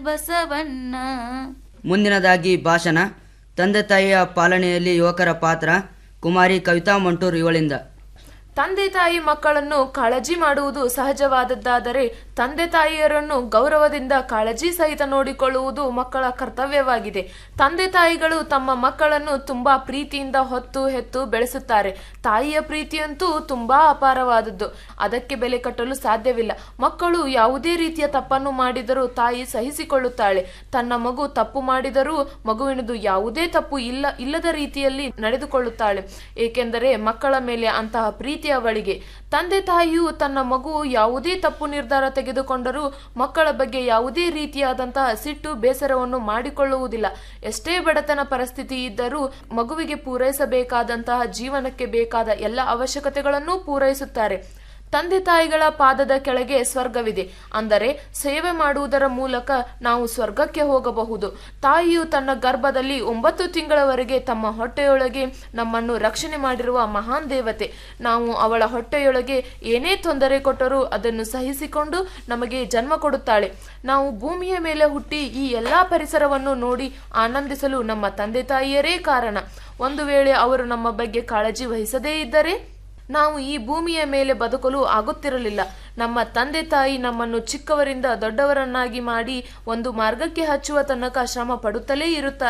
ಬಸವಣ್ಣ ಮುಂದಿನದಾಗಿ ಭಾಷಣ ತಂದೆ ತಾಯಿಯ ಪಾಲನೆಯಲ್ಲಿ ಯುವಕರ ಪಾತ್ರ ಕುಮಾರಿ ಕವಿತಾ ಮಂಟೂರ್ ಇವಳಿಂದ ತಂದೆ ತಾಯಿ ಮಕ್ಕಳನ್ನು ಕಾಳಜಿ ಮಾಡುವುದು ಸಹಜವಾದದ್ದಾದರೆ ತಂದೆ ತಾಯಿಯರನ್ನು ಗೌರವದಿಂದ ಕಾಳಜಿ ಸಹಿತ ನೋಡಿಕೊಳ್ಳುವುದು ಮಕ್ಕಳ ಕರ್ತವ್ಯವಾಗಿದೆ ತಂದೆ ತಾಯಿಗಳು ತಮ್ಮ ಮಕ್ಕಳನ್ನು ತುಂಬಾ ಪ್ರೀತಿಯಿಂದ ಹೊತ್ತು ಹೆತ್ತು ಬೆಳೆಸುತ್ತಾರೆ ತಾಯಿಯ ಪ್ರೀತಿಯಂತೂ ತುಂಬಾ ಅಪಾರವಾದದ್ದು ಅದಕ್ಕೆ ಬೆಲೆ ಕಟ್ಟಲು ಸಾಧ್ಯವಿಲ್ಲ ಮಕ್ಕಳು ಯಾವುದೇ ರೀತಿಯ ತಪ್ಪನ್ನು ಮಾಡಿದರೂ ತಾಯಿ ಸಹಿಸಿಕೊಳ್ಳುತ್ತಾಳೆ ತನ್ನ ಮಗು ತಪ್ಪು ಮಾಡಿದರೂ ಮಗುವಿನದು ಯಾವುದೇ ತಪ್ಪು ಇಲ್ಲ ಇಲ್ಲದ ರೀತಿಯಲ್ಲಿ ನಡೆದುಕೊಳ್ಳುತ್ತಾಳೆ ಏಕೆಂದರೆ ಮಕ್ಕಳ ಮೇಲೆ ಅಂತಹ ಪ್ರೀತಿ ಅವಳಿಗೆ ತಂದೆ ತಾಯಿಯು ತನ್ನ ಮಗು ಯಾವುದೇ ತಪ್ಪು ನಿರ್ಧಾರ ತೆಗೆದುಕೊಂಡರೂ ಮಕ್ಕಳ ಬಗ್ಗೆ ಯಾವುದೇ ರೀತಿಯಾದಂತಹ ಸಿಟ್ಟು ಬೇಸರವನ್ನು ಮಾಡಿಕೊಳ್ಳುವುದಿಲ್ಲ ಎಷ್ಟೇ ಬಡತನ ಪರಿಸ್ಥಿತಿ ಇದ್ದರೂ ಮಗುವಿಗೆ ಪೂರೈಸಬೇಕಾದಂತಹ ಜೀವನಕ್ಕೆ ಬೇಕಾದ ಎಲ್ಲ ಅವಶ್ಯಕತೆಗಳನ್ನೂ ಪೂರೈಸುತ್ತಾರೆ ತಂದೆ ತಾಯಿಗಳ ಪಾದದ ಕೆಳಗೆ ಸ್ವರ್ಗವಿದೆ ಅಂದರೆ ಸೇವೆ ಮಾಡುವುದರ ಮೂಲಕ ನಾವು ಸ್ವರ್ಗಕ್ಕೆ ಹೋಗಬಹುದು ತಾಯಿಯು ತನ್ನ ಗರ್ಭದಲ್ಲಿ ಒಂಬತ್ತು ತಿಂಗಳವರೆಗೆ ತಮ್ಮ ಹೊಟ್ಟೆಯೊಳಗೆ ನಮ್ಮನ್ನು ರಕ್ಷಣೆ ಮಾಡಿರುವ ಮಹಾನ್ ದೇವತೆ ನಾವು ಅವಳ ಹೊಟ್ಟೆಯೊಳಗೆ ಏನೇ ತೊಂದರೆ ಕೊಟ್ಟರೂ ಅದನ್ನು ಸಹಿಸಿಕೊಂಡು ನಮಗೆ ಜನ್ಮ ಕೊಡುತ್ತಾಳೆ ನಾವು ಭೂಮಿಯ ಮೇಲೆ ಹುಟ್ಟಿ ಈ ಎಲ್ಲಾ ಪರಿಸರವನ್ನು ನೋಡಿ ಆನಂದಿಸಲು ನಮ್ಮ ತಂದೆ ತಾಯಿಯರೇ ಕಾರಣ ಒಂದು ವೇಳೆ ಅವರು ನಮ್ಮ ಬಗ್ಗೆ ಕಾಳಜಿ ವಹಿಸದೇ ಇದ್ದರೆ ನಾವು ಈ ಭೂಮಿಯ ಮೇಲೆ ಬದುಕಲು ಆಗುತ್ತಿರಲಿಲ್ಲ ನಮ್ಮ ತಂದೆ ತಾಯಿ ನಮ್ಮನ್ನು ಚಿಕ್ಕವರಿಂದ ದೊಡ್ಡವರನ್ನಾಗಿ ಮಾಡಿ ಒಂದು ಮಾರ್ಗಕ್ಕೆ ಹಚ್ಚುವ ತನಕ ಶ್ರಮ ಪಡುತ್ತಲೇ ಇರುತ್ತಾರೆ